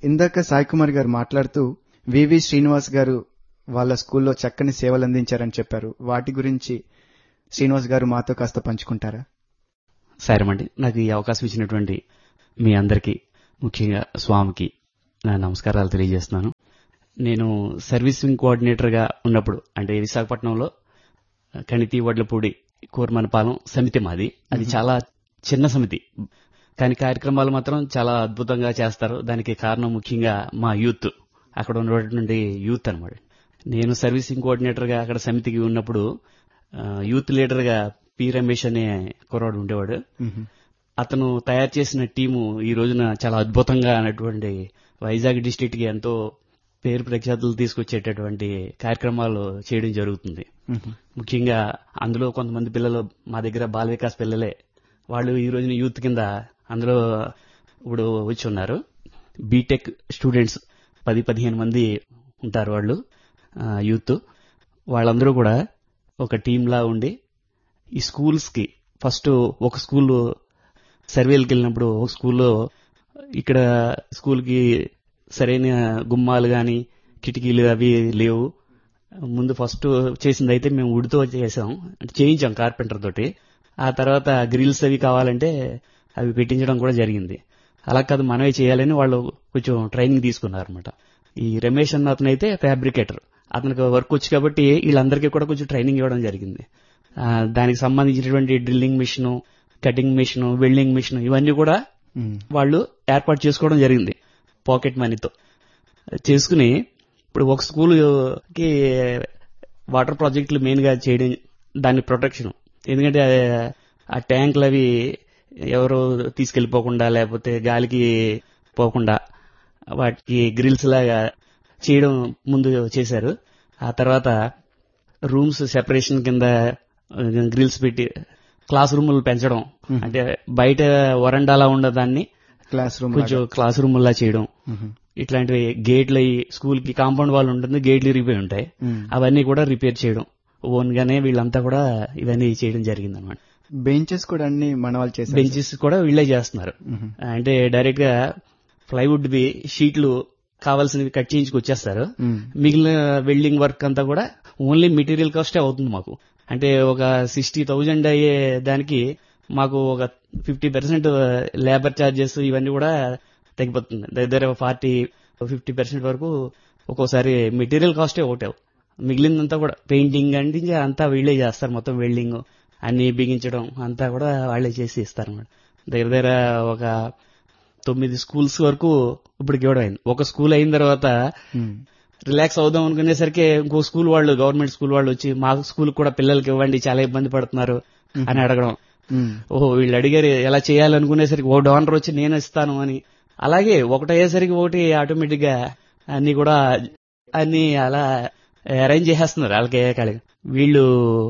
ఇందాక సాయి కుమార్ గారు మాట్లాడుతూ వివి శ్రీనివాస్ గారు వాళ్ళ స్కూల్లో చక్కని సేవలు అందించారని చెప్పారు వాటి గురించి శ్రీనివాస్ గారు మాతో కాస్త పంచుకుంటారా సరేమండి నాకు ఈ అవకాశం ఇచ్చినటువంటి మీ అందరికీ ముఖ్యంగా స్వామికి నా నమస్కారాలు తెలియజేస్తున్నాను నేను సర్వీసింగ్ కోఆర్డినేటర్గా ఉన్నప్పుడు అంటే విశాఖపట్నంలో కణితి వడ్లపూడి కూర్మనపాలెం సమితి మాది అది చాలా చిన్న సమితి కానీ కార్యక్రమాలు మాత్రం చాలా అద్భుతంగా చేస్తారు దానికి కారణం ముఖ్యంగా మా యూత్ అక్కడ ఉన్నటువంటి యూత్ అనమాట నేను సర్వీసింగ్ కోఆర్డినేటర్గా అక్కడ సమితికి ఉన్నప్పుడు ఆ, యూత్ లీడర్గా పి రమేష్ అనే కుర్రాడు ఉండేవాడు అతను తయారు చేసిన టీము ఈ రోజున చాలా అద్భుతంగా అన్నటువంటి వైజాగ్ డిస్టిక్ కి ఎంతో పేరు ప్రఖ్యాతులు తీసుకొచ్చేటటువంటి కార్యక్రమాలు చేయడం జరుగుతుంది ముఖ్యంగా అందులో కొంతమంది పిల్లలు మా దగ్గర బాల వికాస్ పిల్లలే వాళ్ళు ఈ రోజున యూత్ కింద అందులో ఇప్పుడు వచ్చి ఉన్నారు బీటెక్ స్టూడెంట్స్ పది పదిహేను మంది ఉంటారు వాళ్ళు ఆ, యూత్ వాళ్ళందరూ కూడా ఒక టీంలా ఉండి ఈ స్కూల్స్ కి ఫస్ట్ ఒక స్కూల్ సర్వేలకు వెళ్ళినప్పుడు ఒక స్కూల్లో ఇక్కడ స్కూల్ కి సరైన గుమ్మాలు గాని కిటికీలు అవి లేవు ముందు ఫస్ట్ చేసింది అయితే మేము ఉడితో చేసాం అంటే చేయించాం కార్పెంటర్ తోటి ఆ తర్వాత గ్రిల్స్ అవి కావాలంటే అవి పెట్టించడం కూడా జరిగింది అలా కాదు మనమే చేయాలని వాళ్ళు కొంచెం ట్రైనింగ్ తీసుకున్నారు అనమాట ఈ రమేష్ అన్న అతను అయితే ఫ్యాబ్రికేటర్ అతనికి వర్క్ వచ్చి కాబట్టి వీళ్ళందరికీ కూడా కొంచెం ట్రైనింగ్ ఇవ్వడం జరిగింది ఆ, దానికి సంబంధించినటువంటి drilling machine cutting machine welding machine ఇవన్నీ కూడా వాళ్ళు ఏర్పాటు చేసుకోవడం జరిగింది పాకెట్ మనీతో చేసుకుని ఇప్పుడు ఒక స్కూల్కి వాటర్ ప్రాజెక్టులు మెయిన్ గా చేయడం దాని ప్రొటెక్షన్ ఎందుకంటే ఆ- ఆ ట్యాంకులు అవి ఎవరు తీసుకెళ్లిపోకుండా లేకపోతే గాలికి పోకుండా వాటికి గ్రిల్స్ లాగా చేయడం ముందు చేశారు ఆ తర్వాత రూమ్స్ సెపరేషన్ కింద గ్రిల్స్ పెట్టి క్లాస్ రూములు పెంచడం అంటే బయట వరండాలా ఉండదాన్ని క్లాస్ రూమ్ కొంచెం క్లాస్ రూమ్ లా చేయడం ఇట్లాంటివి గేట్లు అయ్యి స్కూల్ కి కాంపౌండ్ వాళ్ళు ఉంటుంది గేట్లు ఇరిగిపోయి ఉంటాయి అవన్నీ కూడా రిపేర్ చేయడం ఓన్ గానే వీళ్ళంతా కూడా ఇవన్నీ చేయడం జరిగింది అనమాట బెంచెస్ కూడా అన్ని మన వాళ్ళు చేశారు బెంచెస్ కూడా వీళ్ళే చేస్తున్నారు అంటే డైరెక్ట్ గా ప్లైవుడ్ వి షీట్లు కావాల్సినవి కట్ చేయించుకు వచ్చేస్తారు మ్మ్. మిగిలిన వెల్డింగ్ వర్క్ అంతా కూడా ఓన్లీ మెటీరియల్ కాస్టే అవుతుంది మాకు అంటే ఒక సిక్స్టీ థౌజండ్ అయ్యే దానికి మాకు ఒక ఫిఫ్టీ పర్సెంట్ లేబర్ ఛార్జెస్ ఇవన్నీ కూడా తగ్గిపోతుంది దగ్గర ఫార్టీ ఫిఫ్టీ పర్సెంట్ వరకు ఒక్కోసారి మెటీరియల్ కాస్టే ఒకటే మిగిలిందంతా కూడా పెయింటింగ్ అంటే ఇంకా అంతా వీళ్ళే చేస్తారు మొత్తం వెల్డింగ్ అన్ని బిగించడం అంతా కూడా వాళ్ళే చేసి ఇస్తారు అన్నమాట దగ్గర దగ్గర ఒక తొమ్మిది స్కూల్స్ వరకు ఇప్పటికి ఇవ్వడం అయింది ఒక స్కూల్ అయిన తర్వాత మ్మ్. రిలాక్స్ అవుదాం అనుకునేసరికి ఇంకో స్కూల్ వాళ్ళు గవర్నమెంట్ స్కూల్ వాళ్ళు వచ్చి మా స్కూల్ కూడా పిల్లలకి ఇవ్వండి చాలా ఇబ్బంది పడుతున్నారు అని అడగడం మ్మ్. ఓహో వీళ్ళు అడిగారు ఎలా చేయాలనుకునేసరికి ఓ డోనర్ వచ్చి నేను ఇస్తాను అని అలాగే ఒకటి అయ్యేసరికి ఒకటి ఆటోమేటిక్ గా అన్ని కూడా అన్ని అలా అరేంజ్ చేసేస్తున్నారు వాళ్ళకి కాళీ వీళ్ళు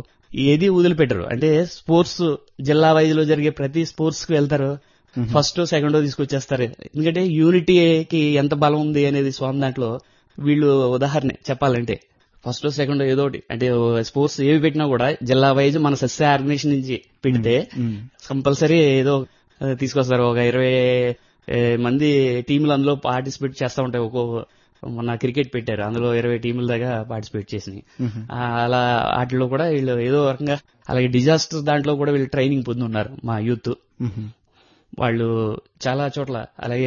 ఏది వదిలిపెట్టరు అంటే స్పోర్ట్స్ జిల్లా వైజ్ లో జరిగే ప్రతి స్పోర్ట్స్ కి వెళ్తారు ఫస్ట్ సెకండ్ తీసుకొచ్చేస్తారు ఎందుకంటే యూనిటీకి ఎంత బలం ఉంది అనేది స్వామి దాంట్లో వీళ్ళు ఉదాహరణ చెప్పాలంటే ఫస్ట్ సెకండ్ ఏదో ఒకటి అంటే స్పోర్ట్స్ ఏవి పెట్టినా కూడా జిల్లా వైజ్ మన సస్య ఆర్గనైజేషన్ నుంచి పెడితే మ్మ్. కంపల్సరీ ఏదో ఆ, తీసుకొస్తారు ఒక ఇరవై ఏ, మంది టీంలు అందులో పార్టిసిపేట్ చేస్తూ ఉంటాయి ఒక్కో మొన్న క్రికెట్ పెట్టారు అందులో ఇరవై టీముల దాకా పార్టిసిపేట్ చేసినాయి మ్మ్. ఆ, అలా వాటిలో కూడా వీళ్ళు ఏదో రకంగా అలాగే డిజాస్టర్ దాంట్లో కూడా వీళ్ళు ట్రైనింగ్ పొంది ఉన్నారు మా యూత్ మ్మ్. వాళ్ళు చాలా చోట్ల అలాగే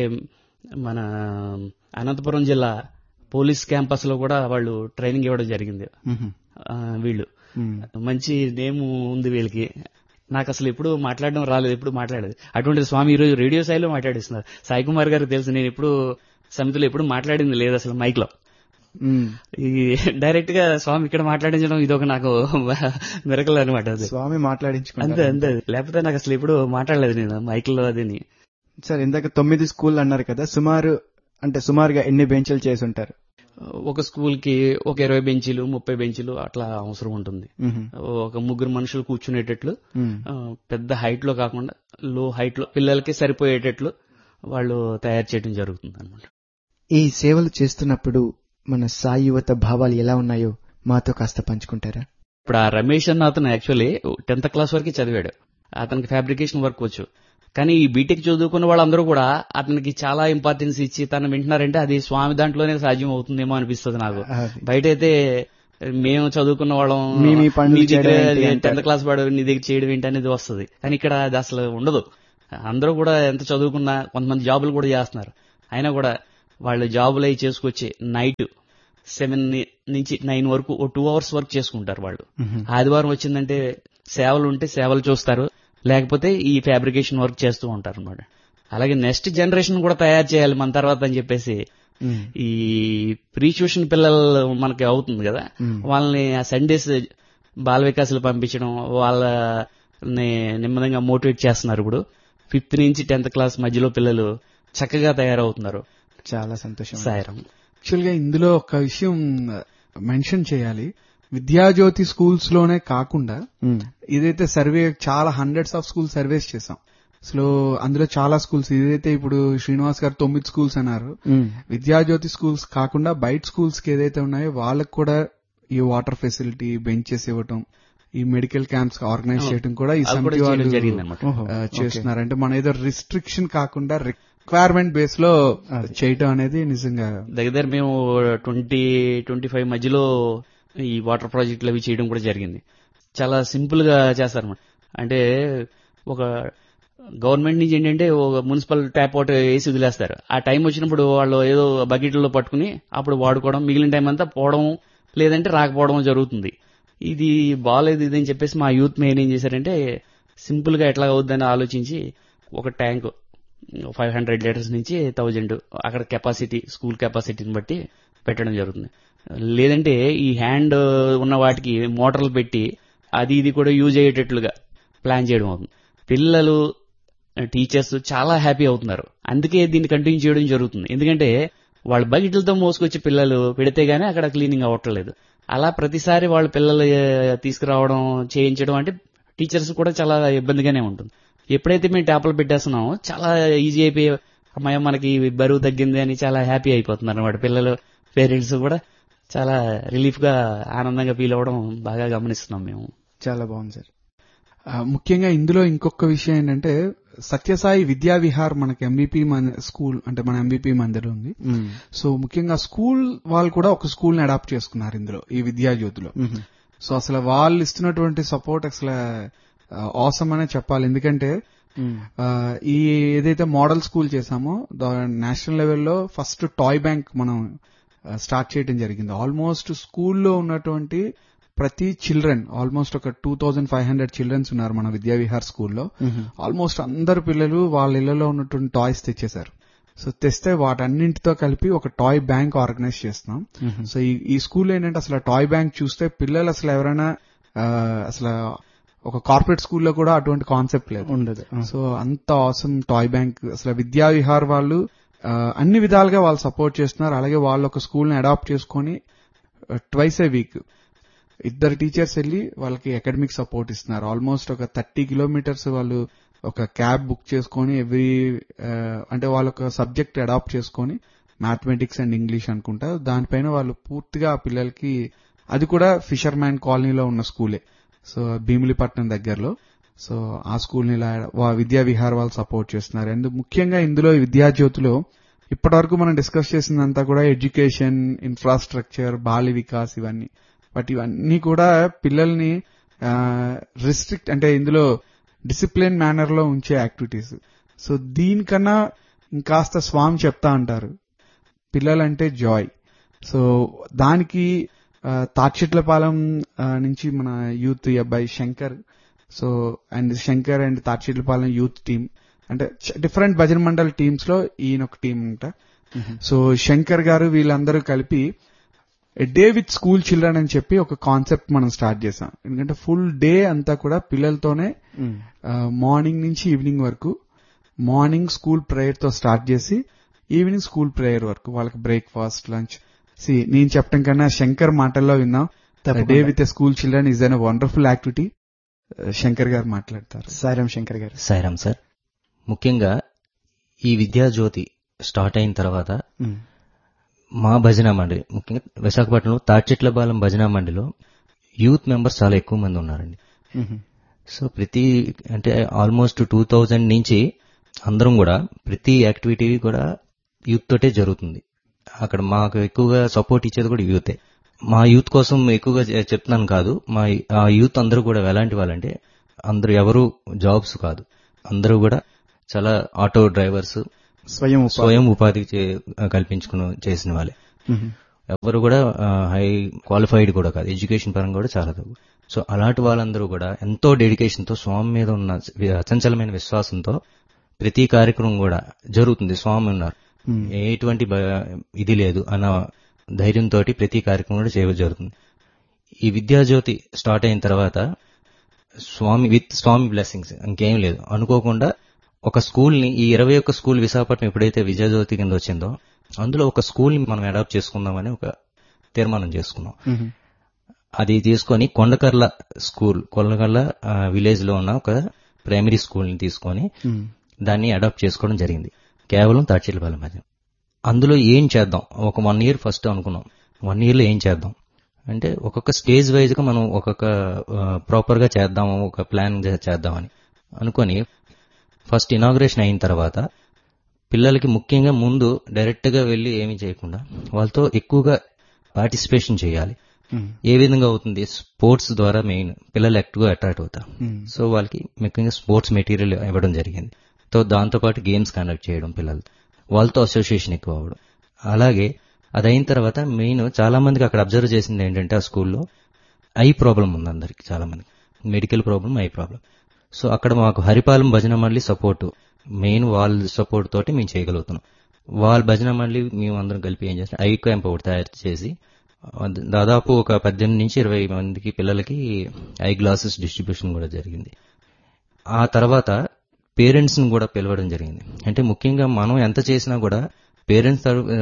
మన అనంతపురం జిల్లా పోలీస్ క్యాంపస్ లో కూడా వాళ్ళు ట్రైనింగ్ ఇవ్వడం జరిగింది మ్మ్. ఆ, వీళ్ళు మ్మ్. మంచి నేమ్ ఉంది వీళ్ళకి నాకు అసలు ఎప్పుడు మాట్లాడడం రాలేదు ఎప్పుడు మాట్లాడేది అటువంటి స్వామి ఈ రోజు రేడియో స్థాయిలో మాట్లాడిస్తున్నారు సాయి కుమార్ గారికి తెలుసు నేను ఎప్పుడు సమితిలో ఎప్పుడు మాట్లాడింది లేదు అసలు మైక్ లో మ్మ్. ఈ డైరెక్ట్ గా స్వామి ఇక్కడ మాట్లాడించడం ఇదొక నాకు మెరకల్ అనమాట అది స్వామి అంతే మాట్లాడించుకుంటారు అంతే లేకపోతే నాకు అసలు ఎప్పుడు మాట్లాడలేదు నేను మైక్ లో అదిని సార్ ఇందాక తొమ్మిది స్కూల్ అన్నారు కదా సుమారు అంటే సుమారుగా ఎన్ని బెంచ్లు చేసి ఉంటారు ఒక స్కూల్ కి ఒక ఇరవై బెంచీలు ముప్పై బెంచీలు అట్లా అవసరం ఉంటుంది మ్మ్. ఒక ముగ్గురు మనుషులు కూర్చునేటట్లు మ్మ్. ఆ, పెద్ద హైట్ లో కాకుండా లో హైట్ లో పిల్లలకి సరిపోయేటట్లు వాళ్ళు తయారు చేయడం జరుగుతుంది అనమాట ఈ సేవలు చేస్తున్నప్పుడు మన సాయి యువత భావాలు ఎలా ఉన్నాయో మాతో కాస్త పంచుకుంటారా ఇప్పుడు ఆ రమేష్ అన్న అతను యాక్చువల్లీ టెన్త్ క్లాస్ వరకు చదివాడు అతనికి ఫ్యాబ్రికేషన్ వర్క్ వచ్చు కానీ ఈ బీటెక్ చదువుకున్న వాళ్ళందరూ కూడా అతనికి చాలా ఇంపార్టెన్స్ ఇచ్చి తను వింటున్నారంటే అది స్వామి దాంట్లోనే సాధ్యం అవుతుందేమో అనిపిస్తుంది నాకు అది. బయట అయితే మేము చదువుకున్న వాళ్ళం మీ మీ పనులు చేయడం ఏంటి అంటారు. టెన్త్ క్లాస్ వాడు నీ దగ్గర చేయడం ఏంటి అనేది వస్తుంది కానీ ఇక్కడ అది అసలు ఉండదు అందరూ కూడా ఎంత చదువుకున్నా కొంతమంది జాబులు కూడా చేస్తున్నారు అయినా కూడా వాళ్ళు జాబులు అవి చేసుకొచ్చి నైట్ సెవెన్ నుంచి నైన్ వరకు ఓ టూ అవర్స్ వర్క్ చేసుకుంటారు వాళ్ళు మ్మ్. ఆదివారం వచ్చిందంటే సేవలు ఉంటే సేవలు చూస్తారు లేకపోతే ఈ ఫ్యాబ్రికేషన్ వర్క్ చేస్తూ ఉంటారు అనమాట అలాగే నెక్స్ట్ జనరేషన్ కూడా తయారు చేయాలి మన తర్వాత అని చెప్పేసి మ్మ్. ఈ ప్రీ ట్యూషన్ పిల్లలు మనకి అవుతుంది కదా మ్మ్. వాళ్ళని ఆ సండేస్ బాల వికాసులు పంపించడం వాళ్ళని నెమ్మదిగా మోటివేట్ చేస్తున్నారు ఇప్పుడు ఫిఫ్త్ నుంచి టెన్త్ క్లాస్ మధ్యలో పిల్లలు చక్కగా తయారవుతున్నారు చాలా సంతోషం సాయిరం యాక్చువల్ గా ఇందులో ఒక విషయం మెన్షన్ చేయాలి విద్యాజ్యోతి స్కూల్స్ లోనే కాకుండా మ్మ్. ఇదైతే సర్వే చాలా హండ్రెడ్స్ ఆఫ్ స్కూల్స్ సర్వేస్ చేసాం అసలు అందులో చాలా స్కూల్స్ ఇదైతే ఇప్పుడు శ్రీనివాస్ గారు తొమ్మిది స్కూల్స్ అన్నారు మ్మ్. విద్యాజ్యోతి స్కూల్స్ కాకుండా బయట స్కూల్స్ కి ఏదైతే ఉన్నాయో వాళ్ళకి కూడా ఈ వాటర్ ఫెసిలిటీ బెంచెస్ ఇవ్వటం ఈ మెడికల్ క్యాంప్స్ ఆర్గనైజ్ అవును. చేయడం కూడా ఈ అది కూడా సమితి చేయడం వాళ్ళు జరిగిందన్నమాట ఓహో, ఆ, ఓకే. చేస్తున్నారు అంటే మన ఏదో రిస్ట్రిక్షన్ కాకుండా రిక్వైర్మెంట్ బేస్ లో అది. చేయటం అనేది నిజంగా దగ్గర దగ్గర మేము ట్వంటీ ట్వంటీ ఫైవ్ మధ్యలో ఈ వాటర్ ప్రాజెక్టులు అవి చేయడం కూడా జరిగింది చాలా సింపుల్ గా చేస్తారన్నమాట అంటే ఒక గవర్నమెంట్ నుంచి ఏంటంటే ఒక మున్సిపల్ ట్యాప్ వాటర్ వేసి వదిలేస్తారు ఆ టైం వచ్చినప్పుడు వాళ్ళు ఏదో బకెట్లో పట్టుకుని అప్పుడు వాడుకోవడం మిగిలిన టైం అంతా పోవడం లేదంటే రాకపోవడం జరుగుతుంది ఇది బాగాలేదు ఇది అని చెప్పేసి మా యూత్ మెయిన్ ఏం చేశారంటే సింపుల్ గా ఎట్లా అవుద్దని ఆలోచించి ఒక ట్యాంక్ ఫైవ్ హండ్రెడ్ లీటర్స్ నుంచి థౌజండ్ అక్కడ కెపాసిటీ స్కూల్ కెపాసిటీని బట్టి పెట్టడం జరుగుతుంది లేదంటే ఈ హ్యాండ్ ఉన్న వాటికి మోటార్లు పెట్టి అది ఇది కూడా యూజ్ అయ్యేటట్లుగా ప్లాన్ చేయడం అవుతుంది పిల్లలు టీచర్స్ చాలా హ్యాపీ అవుతున్నారు అందుకే దీన్ని కంటిన్యూ చేయడం జరుగుతుంది ఎందుకంటే వాళ్ళ బకెట్లతో మోసుకొచ్చి పిల్లలు పెడితే గానీ అక్కడ క్లీనింగ్ అవ్వట్లేదు అలా ప్రతిసారి వాళ్ళ పిల్లలు ఏ, తీసుకురావడం చేయించడం అంటే టీచర్స్ కూడా చాలా ఇబ్బందిగానే ఉంటుంది ఎప్పుడైతే మేము ట్యాప్లు పెట్టేస్తున్నామో చాలా ఈజీ అయిపోయి అమ్మాయి మనకి బరువు తగ్గింది అని చాలా హ్యాపీ అయిపోతున్నారు అనమాట పిల్లలు పేరెంట్స్ కూడా చాలా రిలీఫ్ గా ఆనందంగా ఫీల్ అవ్వడం బాగా గమనిస్తున్నాం మేము చాలా బాగుంది సార్ ఆ, ముఖ్యంగా ఇందులో ఇంకొక విషయం ఏంటంటే సత్యసాయి విద్యా విహార్ మనకి ఎంబీపీ స్కూల్ అంటే మన ఎంబీపీ మందిర్ ఉంది మ్మ్. సో ముఖ్యంగా స్కూల్ వాళ్ళు కూడా ఒక స్కూల్ ని అడాప్ట్ చేసుకున్నారు ఇందులో ఈ విద్యా జ్యోతిలో మ్మ్. సో అసలు వాళ్ళు ఇస్తున్నటువంటి సపోర్ట్ అసలు ఆసమ్ అనే చెప్పాలి ఎందుకంటే మ్మ్. ఆ, ఈ ఏదైతే మోడల్ స్కూల్ చేసామో నేషనల్ లెవెల్లో ఫస్ట్ టాయ్ బ్యాంక్ మనం స్టార్ట్ చేయడం జరిగింది ఆల్మోస్ట్ స్కూల్లో ఉన్నటువంటి ప్రతి చిల్డ్రన్ ఆల్మోస్ట్ ఒక two thousand five hundred childrens ఉన్నారు మన విద్యా విహార్ స్కూల్లో మ్మ్. ఆల్మోస్ట్ అందరు పిల్లలు వాళ్ళ ఇళ్లలో ఉన్నటువంటి టాయ్స్ తెచ్చేశారు సో తెస్తే వాటన్నింటితో కలిపి ఒక టాయ్ బ్యాంక్ ఆర్గనైజ్ చేస్తున్నాం మ్మ్. సో ఈ ఈ స్కూల్ ఏంటంటే అసలు టాయ్ బ్యాంక్ చూస్తే పిల్లలు అసలు ఎవరైనా ఆ, అసలు ఒక కార్పొరేట్ స్కూల్లో కూడా అటువంటి కాన్సెప్ట్ లేదు ఉండదు ఆ. సో అంత ఆసమ్ టాయ్ బ్యాంక్ అసలు విద్యా విహార్ వాళ్ళు ఆ, అన్ని విధాలుగా వాళ్ళు సపోర్ట్ చేస్తున్నారు అలాగే వాళ్ళు ఒక స్కూల్ ని అడాప్ట్ చేసుకొని ట్వైస్ ఏ వీక్ ఇద్దరు టీచర్స్ వెళ్ళి వాళ్ళకి అకాడమిక్ సపోర్ట్ ఇస్తున్నారు ఆల్మోస్ట్ ఒక థర్టీ కిలోమీటర్స్ వాళ్ళు ఒక క్యాబ్ బుక్ చేసుకొని ఎవ్రీ అంటే వాళ్ళ ఒక సబ్జెక్ట్ అడాప్ట్ చేసుకొని మ్యాథమెటిక్స్ అండ్ ఇంగ్లీష్ అనుకుంటా దానిపైన వాళ్ళు పూర్తిగా ఆ పిల్లలకి అది కూడా ఫిషర్ మ్యాన్ కాలనీలో ఉన్న స్కూలే సో భీమిలిపట్నం దగ్గరలో సో ఆ స్కూల్ని ఇలా వా- విద్యా విహార్ వాళ్ళు సపోర్ట్ చేస్తున్నారు అండ్ ముఖ్యంగా ఇందులో ఈ విద్యా జ్యోతిలో ఇప్పటివరకు మనం డిస్కస్ చేసిందంతా కూడా ఎడ్యుకేషన్ ఇన్ఫ్రాస్ట్రక్చర్ బాల్య వికాస్ ఇవన్నీ బట్ ఇవన్నీ కూడా పిల్లల్ని రిస్ట్రిక్ట్ అంటే ఇందులో డిసిప్లిన్ మేనర్ లో ఉంచే యాక్టివిటీస్ సో దీనికన్నా ఇంకాస్త స్వామి చెప్తా అంటారు పిల్లలంటే జాయ్ సో దానికి ఆ, తాడ్చెట్లపాలెం ఆ, నుంచి మన యూత్ ఈ అబ్బాయి Shankar so and Shankar and Tadchetlapalem youth team అంటే డిఫరెంట్ భజన మండల్ టీమ్స్ లో ఈయన ఒక టీం అంట సో శంకర్ గారు వీళ్ళందరూ కలిపి డే విత్ స్కూల్ చిల్డ్రన్ అని చెప్పి ఒక కాన్సెప్ట్ మనం స్టార్ట్ చేసాం ఎందుకంటే ఫుల్ డే అంతా కూడా పిల్లలతోనే మ్మ్. మార్నింగ్ నుంచి ఈవినింగ్ వరకు మార్నింగ్ స్కూల్ ప్రేయర్ తో స్టార్ట్ చేసి ఈవినింగ్ స్కూల్ ప్రేయర్ వరకు వాళ్ళకి బ్రేక్ఫాస్ట్ లంచ్ సి నేను చెప్పడం కన్నా శంకర్ మాటల్లో విన్నాం తప్పకుండా. Day with school children is an wonderful activity Shankar garu మాట్లాడతారు సాయిరాం శంకర్ గారు సాయిరామ్ సార్ ముఖ్యంగా ఈ విద్యాజ్యోతి స్టార్ట్ అయిన తర్వాత మ్మ్. మా భజన మండలి ముఖ్యంగా విశాఖపట్నంలో తాడ్చెట్ల బాలం భజన మండలిలో యూత్ మెంబర్స్ చాలా ఎక్కువ మంది ఉన్నారండి మ్మ్. సో ప్రతి అంటే ఆల్మోస్ట్ టూ థౌజండ్ నుంచి అందరం కూడా ప్రతి యాక్టివిటీ కూడా యూత్ తోటే జరుగుతుంది అక్కడ మాకు ఎక్కువగా సపోర్ట్ ఇచ్చేది కూడా యూతే మా యూత్ కోసం ఎక్కువగా చె- చెప్తున్నాను కాదు మా ఆ యూత్ అందరూ కూడా ఎలాంటి వాళ్ళంటే అందరూ ఎవరు జాబ్స్ కాదు అందరూ కూడా చాలా ఆటో డ్రైవర్స్ స్వయం ఉపాధి స్వయం ఉపాధి చే- కల్పించుకుని చేసిన వాళ్ళే మ్మ్. ఎవరు కూడా హై క్వాలిఫైడ్ కూడా కాదు ఎడ్యుకేషన్ పరంగా కూడా చాలా తక్కువ సో అలాంటి వాళ్ళందరూ కూడా ఎంతో డెడికేషన్ తో స్వామి మీద ఉన్న వి- అచంచలమైన విశ్వాసంతో ప్రతి కార్యక్రమం కూడా జరుగుతుంది స్వామి ఉన్నారు మ్మ్. ఎటువంటి భ- ఇది లేదు అన్న ధైర్యంతో ప్రతి కార్యక్రమం కూడా చేయడం జరుగుతుంది ఈ విద్యాజ్యోతి స్టార్ట్ అయిన తర్వాత స్వామి విత్ స్వామి బ్లెస్సింగ్స్ ఇంకేం లేదు అనుకోకుండా ఒక స్కూల్ ని ఈ ఇరవై ఒక్క స్కూల్ విశాఖపట్నం ఎప్పుడైతే విద్యాజ్యోతి కింద వచ్చిందో అందులో ఒక స్కూల్ ని మనం అడాప్ట్ చేసుకుందామని ఒక తీర్మానం చేసుకున్నాం మ్మ్. అది తీసుకొని కొండకర్ల స్కూల్ కొండకర్ల విలేజ్ లో ఉన్న ఒక ప్రైమరీ స్కూల్ ని తీసుకొని మ్మ్. దాన్ని అడాప్ట్ చేసుకోవడం జరిగింది కేవలం తాడ్చిలపాలెం మధ్య అందులో ఏం చేద్దాం ఒక వన్ ఇయర్ ఫస్ట్ అనుకున్నాం వన్ ఇయర్ లో ఏం చేద్దాం అంటే ఒక్కొక్క స్టేజ్ వైజ్ గా మనం ఒక్కొక్క ప్రాపర్ గా చేద్దాం ఒక ప్లాన్ చేద్దామని అనుకొని ఫస్ట్ ఇనాగ్రేషన్ అయిన తర్వాత పిల్లలకి ముఖ్యంగా ముందు డైరెక్ట్ గా వెళ్లి ఏమీ చేయకుండా వాళ్ళతో ఎక్కువగా పార్టిసిపేషన్ చేయాలి మ్మ్. ఏ విధంగా అవుతుంది స్పోర్ట్స్ ద్వారా మెయిన్ పిల్లలు ఎక్కువగా అట్రాక్ట్ అవుతారు మ్మ్. సో వాళ్ళకి ముఖ్యంగా స్పోర్ట్స్ మెటీరియల్ ఇవ్వడం జరిగింది సో దాంతో పాటు గేమ్స్ కండక్ట్ చేయడం పిల్లలతో వాళ్ళతో అసోసియేషన్ ఎక్కువ అవ్వడం అలాగే అది అయిన తర్వాత మెయిన్ చాలా మందికి అక్కడ అబ్జర్వ్ చేసింది ఏంటంటే ఆ స్కూల్లో ఐ ప్రాబ్లం ఉంది అందరికి చాలా మందికి medical problem eye problem so అక్కడ మాకు హరిపాలెం భజన మండలి సపోర్ట్ మెయిన్ వాళ్ళ సపోర్ట్ తోటి మేము చేయగలుగుతున్నాం వాళ్ళ భజన మండలి మేము అందరం కలిపి ఏం చేస్తాం ఐ క్యాంప్ ఒకటి తయారు చేసి దాదాపు ఒక పద్దెనిమిది నుంచి ఇరవై మందికి పిల్లలకి ఐ గ్లాసెస్ డిస్ట్రిబ్యూషన్ కూడా జరిగింది ఆ తర్వాత పేరెంట్స్ ని కూడా పిలవడం జరిగింది అంటే ముఖ్యంగా మనం ఎంత చేసినా కూడా పేరెంట్స్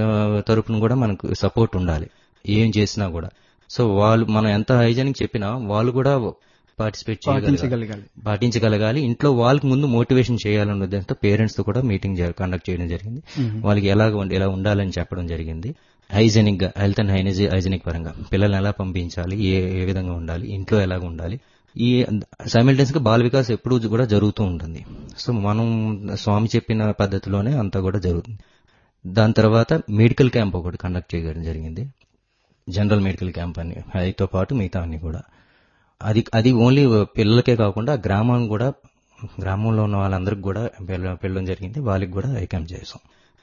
తరపున కూడా మనకు సపోర్ట్ ఉండాలి ఏం చేసినా కూడా సో వాళ్ళు మనం ఎంత హైజానిక్ చెప్పినా వాళ్ళు కూడా పార్టిసిపేట్ చేయగలగాలి పాటించగలగాలి పాటించగలగాలి ఇంట్లో వాళ్ళకి ముందు మోటివేషన్ చేయాలన్న ఉద్దేశంతో పేరెంట్స్ తో కూడా మీటింగ్ కండక్ట్ చేయడం జరిగింది వాళ్ళకి ఎలా ఉండ- ఎలా ఉండాలని చెప్పడం జరిగింది హైజెనిక్ గా హెల్త్ అండ్ హైనజీ హైజెనిక్ పరంగా పిల్లల్ని ఎలా పంపించాలి ఏ ఏ విధంగా ఉండాలి ఇంట్లో ఎలాగ ఉండాలి ఈ సైమిల్టెన్స్ గా బాల వికాస్ ఎప్పుడు కూడా జరుగుతూ ఉంటుంది సో మనం స్వామి చెప్పిన పద్ధతిలోనే అంతా కూడా జరుగుతుంది దాని తర్వాత మెడికల్ క్యాంప్ ఒకటి కండక్ట్ చేయడం జరిగింది జనరల్ మెడికల్ క్యాంప్ అని అదితో పాటు మిగతా అన్ని కూడా అది అది ఓన్లీ పిల్లలకే కాకుండా గ్రామం కూడా గ్రామంలో ఉన్న వాళ్ళందరికి కూడా పిల్ల- పిల్లడం జరిగింది వాళ్ళకి కూడా ఐ క్యాంప్ చేసాం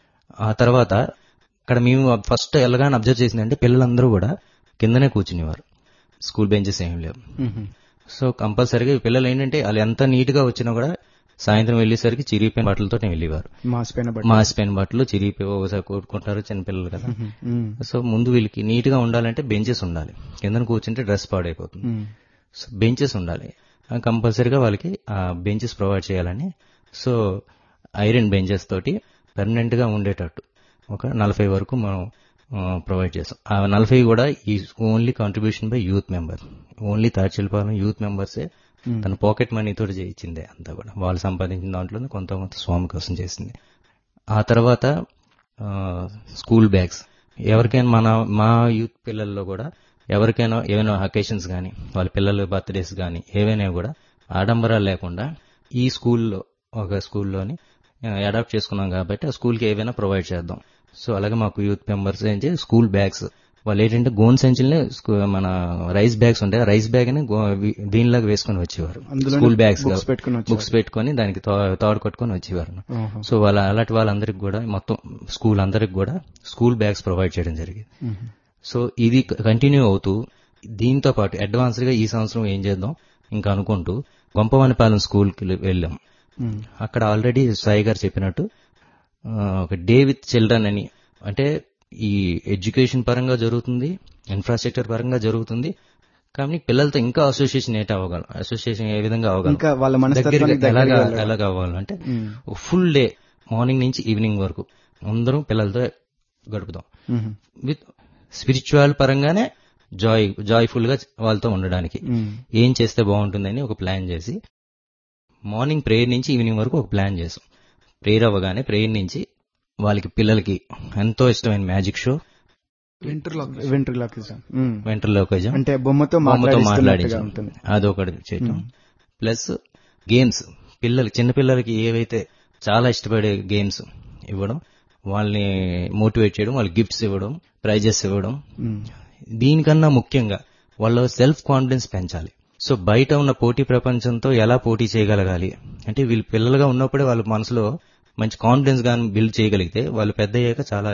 ఆ తర్వాత ఇక్కడ మేము ఫస్ట్ వెళ్ళగానే అబ్జర్వ్ చేసిందంటే పిల్లలందరూ కూడా కిందనే కూర్చునేవారు స్కూల్ బెంచెస్ ఏం లేవు మ్మ్. సో కంపల్సరీగా ఈ పిల్లలు ఏంటంటే వాళ్ళు ఎంత నీట్ గా వచ్చినా కూడా సాయంత్రం వెళ్ళేసరికి చిరిగిపోయిన బట్టలతో వెళ్ళేవారు మాసిపోయిన బట్టి మాసిపోయిన బట్టలు చిరిగిపోయి ఒకసారి కొట్టుకుంటారు చిన్నపిల్లలు కదా మ్మ్. సో ముందు వీళ్ళకి నీట్ గా ఉండాలంటే బెంచెస్ ఉండాలి కింద కూర్చుంటే డ్రెస్ పాడైపోతుంది మ్మ్. సో బెంచెస్ ఉండాలి ఆ కంపల్సరీగా వాళ్ళకి ఆ బెంచెస్ ప్రొవైడ్ చేయాలని సో ఐరన్ బెంచెస్ తోటి పర్మనెంట్ గా ఉండేటట్టు ఒక నలభై వరకు మనం ప్రొవైడ్ చేస్తాం ఆ నలభై కూడా ఈ only contribution by youth member only Tadchilpalem youth మెంబర్సే తన పాకెట్ మనీ తోటి చేయించిందే అంతా కూడా వాళ్ళు సంపాదించిన దాంట్లోనే కొంత కొంత స్వామి కోసం చేసింది ఆ తర్వాత ఆ, స్కూల్ బ్యాగ్స్ ఎవరికైనా మన మా యూత్ పిల్లల్లో కూడా ఎవరికైనా ఏమైనా అకేషన్స్ కానీ వాళ్ళ పిల్లల బర్త్డేస్ కానీ ఏవైనా కూడా ఆడంబరాలు లేకుండా ఈ స్కూల్లో ఒక స్కూల్లోని అడాప్ట్ చేసుకున్నాం కాబట్టి ఆ స్కూల్కి ఏవైనా ప్రొవైడ్ చేద్దాం సో అలాగే మాకు యూత్ మెంబర్స్ ఏంటి స్కూల్ బ్యాగ్స్ వాళ్ళు ఏంటంటే గోన్ సంచులనే స్కూ- మన రైస్ బ్యాగ్స్ ఉంటాయి రైస్ బ్యాగ్ ని గో- వి- దీనిలాగా వేసుకొని వచ్చేవారు అందులోనే స్కూల్ బ్యాగ్స్ books పెట్టుకొని వచ్చేవారు. బుక్స్ పెట్టుకొని దానికి తా- తాడు కట్టుకొని వచ్చేవారు ఓహో. సో వాళ్ళ అలాంటి వాళ్ళందరికి కూడా మొత్తం స్కూల్ అందరికి కూడా స్కూల్ బ్యాగ్స్ ప్రొవైడ్ చేయడం జరిగింది మ్మ్. సో ఇది కంటిన్యూ అవుతూ దీంతో పాటు అడ్వాన్స్ గా ఈ సంవత్సరం ఏం చేద్దాం ఇంకా అనుకుంటూ గొంపవనిపాలెం స్కూల్కి వెళ్ళాం మ్మ్. అక్కడ ఆల్రెడీ సాయి గారు చెప్పినట్టు ఆ, ఒక డే విత్ చిల్డ్రన్ అని అంటే ఈ ఎడ్యుకేషన్ పరంగా జరుగుతుంది ఇన్ఫ్రాస్ట్రక్చర్ పరంగా జరుగుతుంది కానీ పిల్లలతో ఇంకా అసోసియేషన్ ఏంటి అవ్వగలం అసోసియేషన్ ఏ విధంగా అవ్వగలం ఇంకా వాళ్ళ మనస్తత్వానికి దగ్గరగా దగ్గరగా ఎలాగా వెళ్ళాలి. ఎలాగ అవ్వాలంటే మ్మ్. ఫుల్ డే మార్నింగ్ నుంచి ఈవినింగ్ వరకు అందరం పిల్లలతో గడుపుదాం మ్మ్. విత్ స్పిరిచువల్ పరంగానే జాయ్ జాయ్ఫుల్ గా వాళ్ళతో ఉండడానికి మ్మ్. ఏం చేస్తే బాగుంటుందని ఒక ప్లాన్ చేసి మార్నింగ్ ప్రేయర్ నుంచి ఈవినింగ్ వరకు ఒక ప్లాన్ చేసాం ప్రేయర్ అవ్వగానే ప్రేయర్ నుంచి వాళ్ళకి పిల్లలకి ఎంతో ఇష్టమైన మ్యాజిక్ షో ఇంటర్లాక్ వెంట్రులాకిజం మ్మ్. వెంట్రలోకజం అంటే బొమ్మతో బొమ్మతో మాట్లాడిస్తున్నట్టుగా మాట్లాడించడం ఉంటుంది అదొకటి చేయటం ప్లస్ గేమ్స్ పిల్లలకి చిన్నపిల్లలకి ఏవైతే చాలా ఇష్టపడే గేమ్స్ ఇవ్వడం వాళ్ళని మోటివేట్ చేయడం వాళ్ళకి గిఫ్ట్స్ ఇవ్వడం ప్రైజెస్ ఇవ్వడం ఉమ్, దీనికన్నా ముఖ్యంగా వాళ్ళ సెల్ఫ్ కాన్ఫిడెన్స్ పెంచాలి సో బయట ఉన్న పోటీ ప్రపంచంతో ఎలా పోటీ చేయగలగాలి అంటే వీళ్ళు పిల్లలుగా ఉన్నప్పుడే వాళ్ళ మనసులో మంచి కాన్ఫిడెన్స్ గాని బిల్డ్ చేయగలిగితే వాళ్ళు పెద్ద అయ్యాక చాలా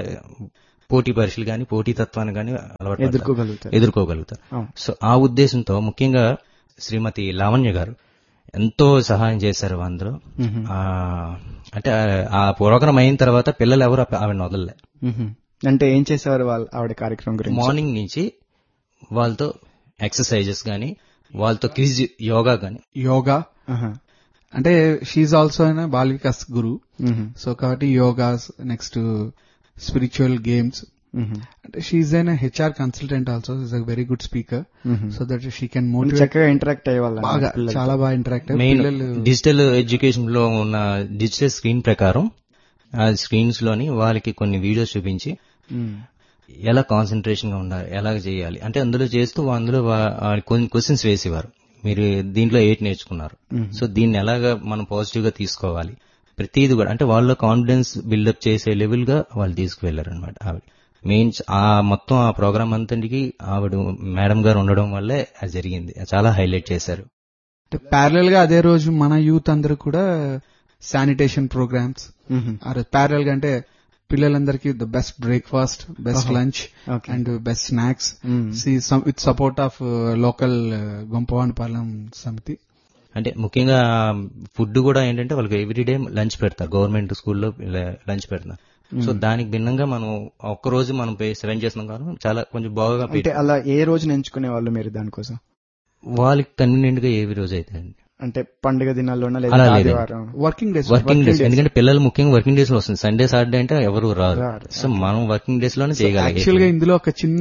పోటీ పరీక్షలు కానీ పోటీ తత్వాన్ని కానీ అలవాటు పడతారు. ఎదుర్కోగలుగుతారు ఎదుర్కోగలుగుతారు అవును. సో ఆ ఉద్దేశంతో ముఖ్యంగా శ్రీమతి లావణ్య గారు ఎంతో సహాయం చేశారు అందులో మ్మ్. ఆ, అంటే ఆ- ఆ ప్రోగ్రామ్ అయిన తర్వాత పిల్లలు ఎవరు ఆవిడ వదలలే మ్మ్. అంటే ఏం చేసేవారు వాళ్ళ ఆవిడ కార్యక్రమం గురించి మార్నింగ్ నుంచి వాళ్ళతో ఎక్సర్సైజెస్ గానీ వాళ్ళతో క్విజ్ యోగా గానీ యోగా ఆహా. అంటే షీఈ్ ఆల్సో అయిన బాల్ వికాస్ గురు మ్మ్. సో కాబట్టి యోగాస్ నెక్స్ట్ స్పిరిచువల్ గేమ్స్ మ్మ్. అంటే షీఈ్ అయిన HR consultant also is a very good speaker మ్మ్. So that she can motivate చక్కగా ఇంటరాక్ట్ అయ్యే వాళ్ళ బాగా చాలా బాగా ఇంటరాక్ట్ మెయిన్ పిల్లలు డిజిటల్ ఎడ్యుకేషన్ లో ఉన్న డిజిటల్ స్క్రీన్ ప్రకారం ఆ స్క్రీన్స్ లోని వాళ్ళకి కొన్ని వీడియోస్ చూపించి మ్మ్. ఎలా కాన్సన్ట్రేషన్ గా ఉండాలి ఎలా చేయాలి అంటే అందులో చేస్తూ అందులో వా- ఆ కొన్ని క్వశ్చన్స్ వేసేవారు మీరు దీంట్లో ఎయిట్ నేర్చుకున్నారు మ్మ్. సో దీన్ని ఎలాగా మనం పాజిటివ్ గా తీసుకోవాలి ప్రతిది కూడా అంటే వాళ్ళ కాన్ఫిడెన్స్ బిల్డప్ చేసే లెవెల్ గా వాళ్ళు తీసుకువెళ్లారు అనమాట ఆవిడ మెయిన్ ఆ మొత్తం ఆ ప్రోగ్రామ్ అంతటికి ఆవిడ మేడం గారు ఉండడం వల్లే అది జరిగింది చాలా హైలైట్ చేశారు ప్యారల్ గా అదే రోజు మన యూత్ అందరూ కూడా శానిటేషన్ ప్రోగ్రామ్స్ మ్మ్. ప్యారల్ గా అంటే పిల్లలందరికీ the best breakfast best Oh. Lunch Okay. And best snacks మ్మ్. With support of local Gompavanipalem సమితి అంటే ముఖ్యంగా ఫుడ్ కూడా ఏంటంటే వాళ్ళకి ఎవ్రీడే లంచ్ పెడతారు గవర్నమెంట్ స్కూల్లో లంచ్ పెడతారు సో దానికి భిన్నంగా మనం ఒక్క రోజు మనం సెవెన్ చేస్తున్నాం కాబట్టి చాలా కొంచెం బాగా అంటే పెట్టి అలా ఏ రోజున ఎంచుకునే వాళ్ళు మీరు దానికోసం వాళ్ళకి కన్వీనియంట్ గా ఏవి రోజు అయితే అండి అంటే పండుగ దినాల్లోనా అలా లేదా లేదు. ఆదివారం వర్కింగ్ డేస్ వర్కింగ్ డేస్ ఎందుకంటే పిల్లలు ముఖ్యంగా వర్కింగ్ డేస్ లో వస్తుంది సండే సాటర్డే అంటే ఎవరు రారు రారు. సో మనం వర్కింగ్ డేస్ లోనే యాక్చువల్ గా చేయగలిగాం ఇందులో ఒక చిన్న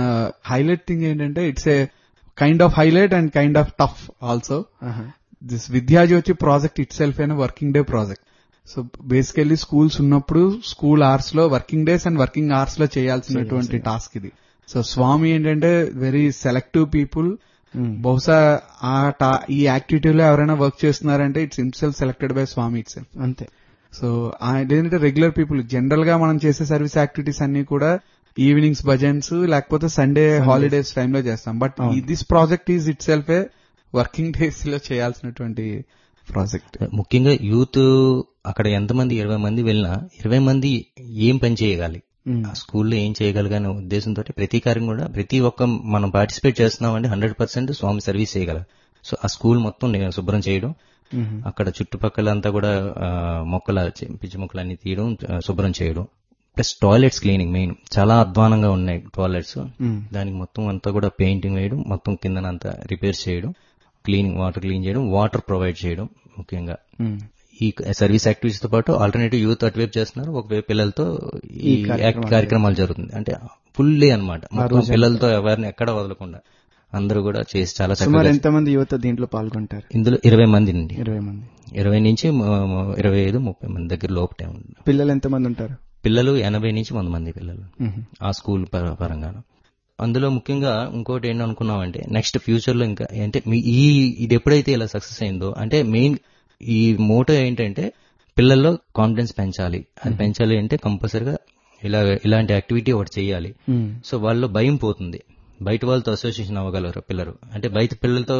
హైలైట్ థింగ్ ఏంటంటే it's a kind of highlight and kind of tough also ఆహా. This Vidyajyothi project itself అయిన working day project so basically schools ఉన్నప్పుడు స్కూల్ అవర్స్ లో working days and working hours లో చేయాల్సినటువంటి టాస్క్ ఇది సో స్వామి ఏంటంటే very selective people మ్మ్. బహుశా ఆ టా- ఈ యాక్టివిటీలో ఎవరైనా వర్క్ చేస్తున్నారంటే it's himself selected by Swami itself అంతే సో ఏంటంటే రెగ్యులర్ పీపుల్ జనరల్ గా మనం చేసే సర్వీస్ యాక్టివిటీస్ అన్ని కూడా ఈవినింగ్స్ భజన్స్ లేకపోతే సండే హాలిడేస్ టైంలో చేస్తాం బట్ అవును. This project is itself a working days లో చేయాల్సినటువంటి ప్రాజెక్ట్ ముఖ్యంగా యూత్ అక్కడ ఎంతమంది ఇరవై మంది వెళ్ళినా ఇరవై మంది ఏం పని చేయగలి మ్మ్. ఆ స్కూల్లో ఏం చేయగలగనే ఉద్దేశంతో ప్రతి కార్యం కూడా ప్రతి ఒక్క మనం పార్టిసిపేట్ చేస్తున్నామంటే హండ్రెడ్ పర్సెంట్ స్వామి సర్వీస్ చేయగలం సో ఆ స్కూల్ మొత్తం నేను శుభ్రం చేయడం మ్మ్. అక్కడ చుట్టుపక్కల అంతా కూడా ఆ, మొక్కల చి- పిచ్చి మొక్కలన్నీ తీయడం ఆ, శుభ్రం చేయడం ప్లస్ టాయిలెట్స్ క్లీనింగ్ మెయిన్ చాలా అధ్వానంగా ఉన్నాయి టాయిలెట్స్ మ్మ్. దానికి మొత్తం అంతా కూడా పెయింటింగ్ వేయడం మొత్తం కిందనంతా రిపేర్ చేయడం క్లీనింగ్ వాటర్ క్లీన్ చేయడం వాటర్ ప్రొవైడ్ చేయడం ముఖ్యంగా మ్మ్. ఈ సర్వీస్ యాక్టివిటీస్ తో పాటు ఆల్టర్నేటివ్ యూత్ అటువైపు చేస్తున్నారు ఒకవైపు పిల్లలతో ఈ ఈ కార్యక్రమాలు కార్యక్రమాలు జరుగుతుంది అంటే ఫుల్ డే అనమాట మొత్తం రోజంతా. పిల్లలతో ఎవరిని ఎక్కడ వదలకుండా అందరూ కూడా చేసి చాలా సుమారు చక్కగా ఎంతమంది యువత దీంట్లో పాల్గొంటారు ఇందులో ఇరవై మంది అండి ఇరవై మంది ఇరవై నుంచి మ- మ- ఇరవై ఐదు ముప్పై మంది దగ్గర లోపటే ఉంది పిల్లలు ఎంతమంది ఉంటారు పిల్లలు ఎనభై నుంచి వంద మంది పిల్లలు మ్మ్. ఆ స్కూల్ పర- పరంగా అందులో ముఖ్యంగా ఇంకోటి ఏంటి అనుకున్నామంటే నెక్స్ట్ ఫ్యూచర్ లో ఇంకా అంటే మీ ఈ ఇది ఎప్పుడైతే ఇలా సక్సెస్ అయిందో అంటే మెయిన్ ఈ మోటో ఏంటంటే పిల్లల్లో కాన్ఫిడెన్స్ పెంచాలి అది పెంచాలి అంటే కంపల్సరిగా ఇలా ఇలాంటి యాక్టివిటీ ఒకటి చేయాలి మ్మ్. సో వాళ్ళలో భయం పోతుంది బయట వాళ్ళతో అసోసియేషన్ అవ్వగలరు పిల్లలు అంటే బయట పిల్లలతో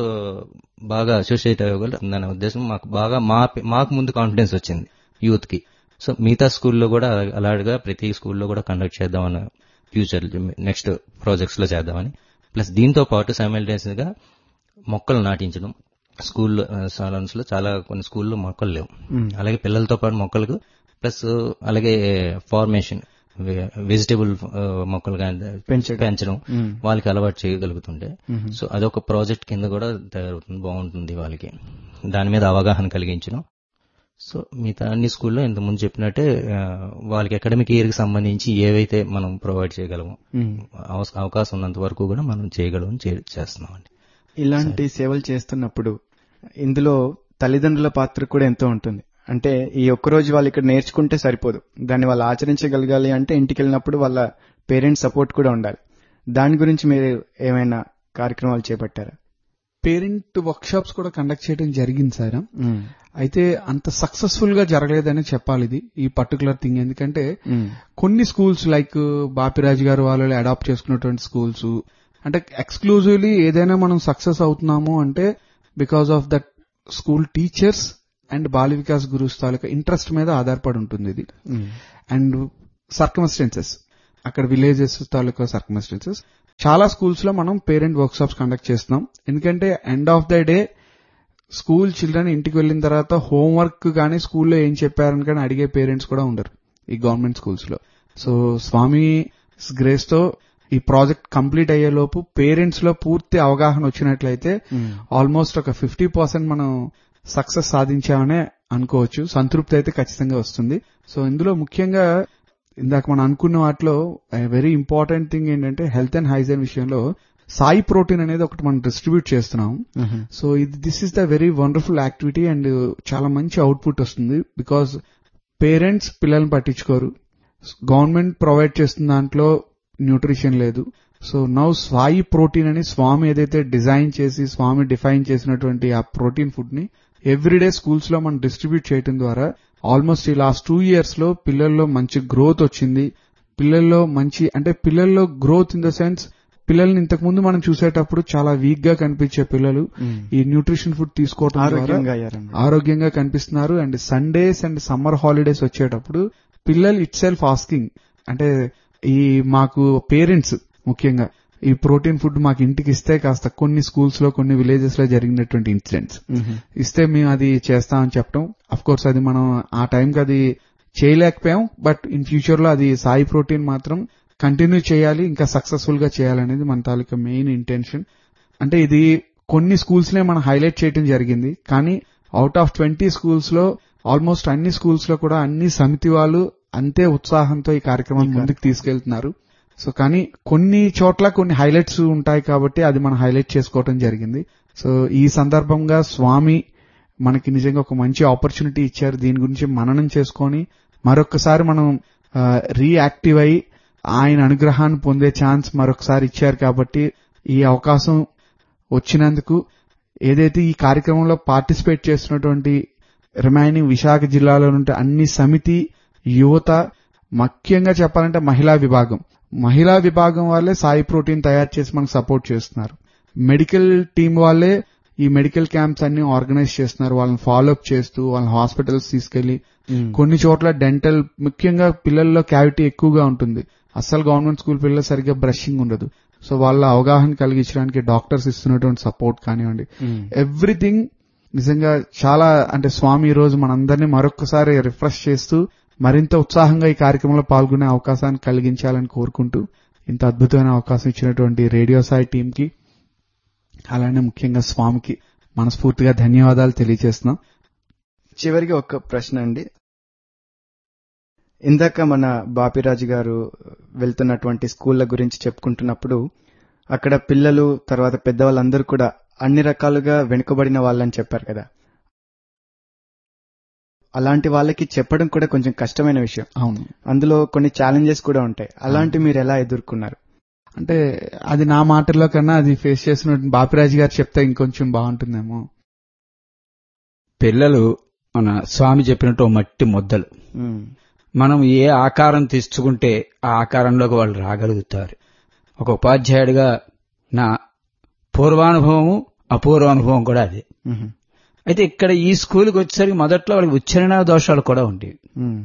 బాగా అసోసియేట్ అవ్వగలరు అనే ఉద్దేశం మాకు బాగా మా మాకు ముందు కాన్ఫిడెన్స్ వచ్చింది యూత్ కి సో మిగతా స్కూల్లో కూడా అలాగా ప్రతి స్కూల్లో కూడా కండక్ట్ చేద్దామని ఫ్యూచర్ నెక్స్ట్ ప్రాజెక్ట్స్ లో చేద్దామని ప్లస్ దీంతో పాటు సైమల్టేనియస్ గా మొక్కలు నాటించడం స్కూల్ సాలన్స్ లో చాలా కొన్ని స్కూల్లో మొక్కలు లేవు మ్మ్. అలాగే పిల్లలతో పాటు మొక్కలకు ప్లస్ అలాగే ఫార్మేషన్ వెజిటేబుల్ మొక్కలు కానీ పెంచడం. పెంచడం మ్మ్. వాళ్ళకి అలవాటు చేయగలుగుతుంటే మ్మ్. సో అదొక ప్రాజెక్ట్ కింద కూడా తయారవుతుంది బాగుంటుంది వాళ్ళకి దాని మీద అవగాహన కలిగించడం సో మిగతా అన్ని స్కూల్లో ఇంత ముందు చెప్పినట్టే ఆ, వాళ్ళకి అకాడమిక్ ఇయర్ కి సంబంధించి ఏవైతే మనం ప్రొవైడ్ చేయగలమో మ్మ్. అవస- అవకాశం ఉన్నంత వరకు కూడా మనం చేయగలం చే- చేస్తున్నామండి ఇలాంటి సేవలు చేస్తున్నప్పుడు ఇందులో తల్లిదండ్రుల పాత్ర కూడా ఎంతో ఉంటుంది అంటే ఈ ఒక్కరోజు వాళ్ళు ఇక్కడ నేర్చుకుంటే సరిపోదు దాన్ని వాళ్ళు ఆచరించగలగాలి అంటే ఇంటికి వెళ్ళినప్పుడు వాళ్ళ పేరెంట్స్ సపోర్ట్ కూడా ఉండాలి దాని గురించి మీరు ఏమైనా కార్యక్రమాలు చేపట్టారా పేరెంట్ వర్క్ షాప్స్ కూడా కండక్ట్ చేయడం జరిగింది సార్ ఉమ్, అయితే అంత సక్సెస్ఫుల్ గా జరగలేదని చెప్పాలి ఇది ఈ పర్టికులర్ థింగ్ ఎందుకంటే ఉమ్, కొన్ని స్కూల్స్ లైక్ బాపిరాజు గారు వాళ్ళు అడాప్ట్ చేసుకున్నటువంటి స్కూల్స్ అంటే ఎక్స్క్లూజివ్లీ ఏదైనా మనం సక్సెస్ అవుతున్నాము అంటే because of that school teachers and Bal Vikas gurus తాలూకా ఇంట్రెస్ట్ మీద ఆధారపడి ఉంటుంది ఇది ఉమ్, అండ్ సర్కమస్టెన్సెస్ అక్కడ విలేజెస్ తాలూకా సర్కమస్టెన్సెస్ చాలా స్కూల్స్ లో మనం పేరెంట్ వర్క్ షాప్స్ కండక్ట్ చేస్తున్నాం ఎందుకంటే end of the day school children ఇంటికి వెళ్ళిన తర్వాత హోంవర్క్ కానీ స్కూల్లో ఏం చెప్పారని కానీ అడిగే పేరెంట్స్ కూడా ఉండరు ఈ గవర్నమెంట్ స్కూల్స్ లో సో స్వామి గ్రేస్ తో ఈ ప్రాజెక్ట్ కంప్లీట్ అయ్యే లోపు పేరెంట్స్ లో పూర్తి అవగాహన వచ్చినట్లయితే ఉమ్, ఆల్మోస్ట్ ఒక ఫిఫ్టీ పర్సెంట్ మనం సక్సెస్ సాధించామనే అనుకోవచ్చు సంతృప్తి అయితే ఖచ్చితంగా వస్తుంది సో ఇందులో ముఖ్యంగా ఇందాక మనం అనుకున్న వాటిలో వెరీ ఇంపార్టెంట్ థింగ్ ఏంటంటే హెల్త్ అండ్ హైజీన్ విషయంలో సాయి ప్రోటీన్ అనేది ఒకటి మనం డిస్ట్రిబ్యూట్ చేస్తున్నాం ఉమ్, సో ఇది this is the very wonderful activity and చాలా మంచి అవుట్పుట్ వస్తుంది బికాస్ పేరెంట్స్ పిల్లల్ని పట్టించుకోరు గవర్నమెంట్ ప్రొవైడ్ చేస్తున్న దాంట్లో న్యూట్రిషన్ లేదు సో నౌ స్వాయి ప్రోటీన్ అని స్వామి ఏదైతే డిజైన్ చేసి స్వామి డిఫైన్ చేసినటువంటి ఆ ప్రోటీన్ ఫుడ్ ని ఎవ్రీడే స్కూల్స్ లో మనం డిస్ట్రిబ్యూట్ చేయడం ద్వారా ఆల్మోస్ట్ ఈ లాస్ట్ టూ ఇయర్స్ లో పిల్లల్లో మంచి గ్రోత్ వచ్చింది పిల్లల్లో మంచి అంటే పిల్లల్లో గ్రోత్ ఇన్ ద సెన్స్ పిల్లల్ని ఇంతకు ముందు మనం చూసేటప్పుడు చాలా వీక్ గా కనిపించే పిల్లలు ఉమ్. ఈ న్యూట్రిషన్ ఫుడ్ తీసుకోవడం ద్వారా ఆరోగ్యంగా అయ్యారండి ఆరోగ్యంగా కనిపిస్తున్నారు and Sundays and summer holidays వచ్చేటప్పుడు పిల్లలు ఇట్ సెల్ఫ్ ఆస్కింగ్ అంటే ఈ మాకు పేరెంట్స్ ముఖ్యంగా ఈ ప్రోటీన్ ఫుడ్ మాకు ఇంటికి ఇస్తే కాస్త కొన్ని స్కూల్స్ లో కొన్ని విలేజెస్ లో జరిగినటువంటి ఇన్సిడెంట్స్ ఉమ్, ఇస్తే మేము అది చేస్తామని చెప్పడం అఫ్ కోర్స్ అది మనం ఆ టైంకి అది చేయలేకపోయాం బట్ ఇన్ ఫ్యూచర్ లో అది సాయి ప్రోటీన్ మాత్రం కంటిన్యూ చేయాలి ఇంకా సక్సెస్ఫుల్ గా చేయాలనేది మన తాలూకా మెయిన్ ఇంటెన్షన్ అంటే ఇది కొన్ని స్కూల్స్ నే మనం హైలైట్ చేయడం జరిగింది కానీ అవుట్ ఆఫ్ ట్వంటీ స్కూల్స్ లో ఆల్మోస్ట్ అన్ని స్కూల్స్ లో కూడా అన్ని సమితి వాళ్ళు అంతే ఉత్సాహంతో ఈ కార్యక్రమం ముందుకు తీసుకెళ్తున్నారు సో కానీ కొన్ని చోట్ల కొన్ని హైలైట్స్ ఉంటాయి కాబట్టి అది మనం హైలైట్ చేసుకోవడం జరిగింది సో ఈ సందర్భంగా స్వామి మనకి నిజంగా ఒక మంచి ఆపర్చునిటీ ఇచ్చారు దీని గురించి మననం చేసుకొని మరొకసారి మనం రీయాక్టివ్ అయి ఆయన అనుగ్రహాన్ని పొందే ఛాన్స్ మరొకసారి ఇచ్చారు కాబట్టి ఈ అవకాశం వచ్చినందుకు ఏదైతే ఈ కార్యక్రమంలో పార్టిసిపేట్ చేస్తున్నటువంటి రిమైనింగ్ విశాఖ జిల్లాలో నుండి అన్ని సమితి యువత ముఖ్యంగా చెప్పాలంటే మహిళా విభాగం మహిళా విభాగం వాళ్ళే సాయి ప్రోటీన్ తయారు చేసి మనకు సపోర్ట్ చేస్తున్నారు మెడికల్ టీం వాళ్ళే ఈ మెడికల్ క్యాంప్స్ అన్ని ఆర్గనైజ్ చేస్తున్నారు వాళ్ళని ఫాలోఅప్ చేస్తూ వాళ్ళని హాస్పిటల్స్ తీసుకెళ్లి ఉమ్, కొన్ని చోట్ల డెంటల్ ముఖ్యంగా పిల్లల్లో క్యావిటీ ఎక్కువగా ఉంటుంది అస్సలు గవర్నమెంట్ స్కూల్ పిల్లలు సరిగ్గా బ్రషింగ్ ఉండదు సో వాళ్ళ అవగాహన కలిగించడానికి డాక్టర్స్ ఇస్తున్నటువంటి సపోర్ట్ కానివ్వండి ఉమ్, ఎవ్రీథింగ్ నిజంగా చాలా అంటే స్వామి ఈ రోజు మనందరినీ మరొకసారి రిఫ్రెష్ చేస్తూ మరింత ఉత్సాహంగా ఈ కార్యక్రమంలో పాల్గొనే అవకాశాన్ని కలిగించాలని కోరుకుంటూ ఇంత అద్భుతమైన అవకాశం ఇచ్చినటువంటి రేడియో సాయి టీం కి అలానే ముఖ్యంగా స్వామికి మనస్ఫూర్తిగా ధన్యవాదాలు తెలియజేస్తున్నాం చివరిగా ఒక ప్రశ్న అండి ఇందాక మన బాపిరాజు గారు వెళ్తున్నటువంటి స్కూళ్ళ గురించి చెప్పుకుంటున్నప్పుడు అక్కడ పిల్లలు తర్వాత పెద్దవాళ్ళందరూ కూడా అన్ని రకాలుగా వెనుకబడిన వాళ్ళని చెప్పారు కదా అలాంటి వాళ్ళకి చెప్పడం కూడా కొంచెం కష్టమైన విషయం అవును అందులో కొన్ని ఛాలెంజెస్ కూడా ఉంటాయి అలాంటి మీరు ఎలా ఎదుర్కొన్నారు అంటే అది నా మాటల్లో కన్నా అది ఫేస్ చేసిన బాపిరాజు గారు చెప్తే ఇంకొంచెం బాగుంటుందేమో పిల్లలు మన స్వామి చెప్పినట్టు ఓ మట్టి ముద్దలు ఉమ్, మనం ఏ ఆకారం తీసుకుంటే ఆ ఆకారంలోకి వాళ్ళు రాగలుగుతారు ఒక ఉపాధ్యాయుడిగా నా పూర్వానుభవము అపూర్వానుభవం కూడా అదే ఉమ్, అయితే ఇక్కడ ఈ స్కూల్కి వచ్చేసరికి మొదట్లో వాళ్ళకి ఉచ్చారణ దోషాలు కూడా ఉండేవి ఉమ్,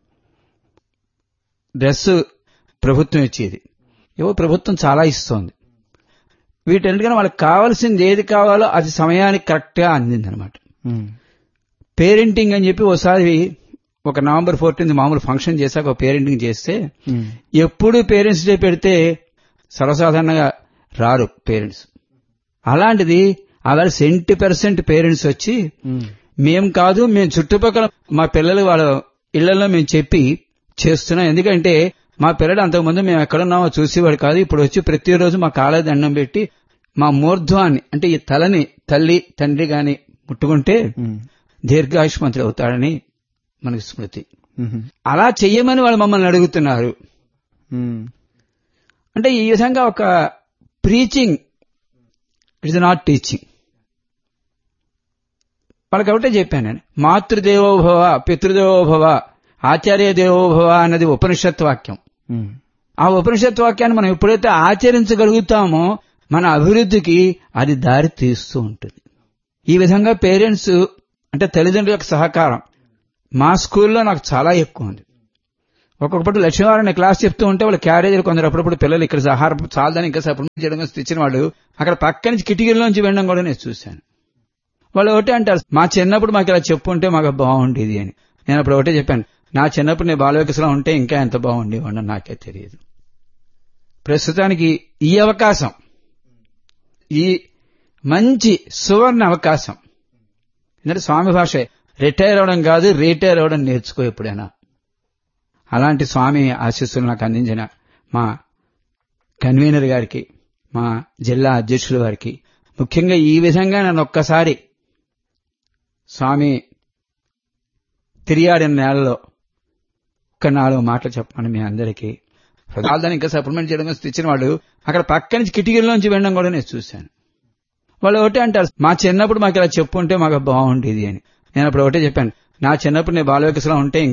డ్రెస్ ప్రభుత్వం ఇచ్చేది ఏవో ప్రభుత్వం చాలా ఇస్తోంది వీటన్నిటికన్నా వాళ్ళకి కావాల్సింది ఏది కావాలో అది సమయానికి కరెక్ట్గా అందిందనమాట ఉమ్, పేరెంటింగ్ అని చెప్పి ఒకసారి ఒక నవంబర్ ఫోర్టీన్త్ మామూలు ఫంక్షన్ చేశాక ఒక పేరెంటింగ్ చేస్తే ఉమ్, ఎప్పుడు పేరెంట్స్ డే పెడితే సర్వసాధారణంగా రారు పేరెంట్స్ అలాంటిది అలా సెంటీ పర్సెంట్ పేరెంట్స్ వచ్చి ఉమ్, మేం కాదు మేము చుట్టుపక్కల మా పిల్లలు వాళ్ళ ఇళ్లలో మేము చెప్పి చేస్తున్నాం ఎందుకంటే మా పిల్లడు అంతకుముందు మేము ఎక్కడున్నామో చూసేవాడు కాదు ఇప్పుడు వచ్చి ప్రతిరోజు మా కాళ్ళ దండం పెట్టి మా మూర్ధ్వాన్ని అంటే ఈ తలని తల్లి తండ్రి గాని ముట్టుకుంటే ఉమ్, దీర్ఘాయుష్మంతుడు అవుతాడని మనకి స్మృతి ఉమ్, అలా చెయ్యమని వాళ్ళు మమ్మల్ని అడుగుతున్నారు ఉమ్, అంటే ఈ విధంగా ఒక ప్రీచింగ్ ఇట్స్ నాట్ టీచింగ్ వాళ్ళకి ఒకటే చెప్పాను నేను మాతృదేవోభవ పితృదేవోభవ ఆచార్య దేవోభవ అన్నది ఉపనిషత్ వాక్యం ఉమ్, ఆ ఉపనిషత్ వాక్యాన్ని మనం ఎప్పుడైతే ఆచరించగలుగుతామో మన అభివృద్ధికి అది దారి తీస్తూ ఉంటుంది ఈ విధంగా పేరెంట్స్ అంటే తల్లిదండ్రుల యొక్క సహకారం మా స్కూల్లో నాకు చాలా ఎక్కువ ఉంది ఒక్కొక్కటి లక్ష్మీవారిని క్లాస్ చెప్తూ ఉంటే వాళ్ళు క్యారేజీలు కొందరు అప్పుడప్పుడు పిల్లలు ఇక్కడ ఆహారం చాలని ఇంకా సప్లిమెంట్ చేయడం కోసం తెచ్చిన వాళ్ళు అక్కడ పక్క నుంచి కిటికీల్లోంచి వెళ్ళడం కూడా నేను చూశాను వాళ్ళు ఒకటే అంటారు మా చిన్నప్పుడు మాకు ఇలా చెప్పుంటే మాకు బాగుండేది అని నేను అప్పుడు ఒకటే చెప్పాను నా చిన్నప్పుడు నేను బాలవికసలో ఉంటే ఇంకా ఎంత బాగుండేవాడిని నాకే తెలియదు ప్రస్తుతానికి ఈ అవకాశం ఈ మంచి సువర్ణ అవకాశం ఎందుకంటే స్వామి భాష రిటైర్ అవడం కాదు రిటైర్ అవడం నేర్చుకో ఎప్పుడైనా అలాంటి స్వామి ఆశీస్సులు నాకు అందించిన మా కన్వీనర్ గారికి మా జిల్లా అధ్యక్షుల వారికి ముఖ్యంగా ఈ విధంగా నన్ను ఒక్కసారి స్వామి తిరియాడిన నేలలో ఒక్క నాలుగు మాటలు చెప్పమని మీ అందరికీ దాన్ని ఇంకా సప్లిమెంట్ చేయడం కోసం తెచ్చిన వాళ్ళు అక్కడ పక్క నుంచి కిటికీల్లోంచి వెళ్ళడం కూడా నేను చూశాను వాళ్ళు ఒకటే అంటారు మా చిన్నప్పుడు మాకు ఇలా చెప్పుంటే మాకు బాగుండేది అని నేను అప్పుడు ఒకటే చెప్పాను నా చిన్నప్పుడు నేను బాలవికసలో ఉంటే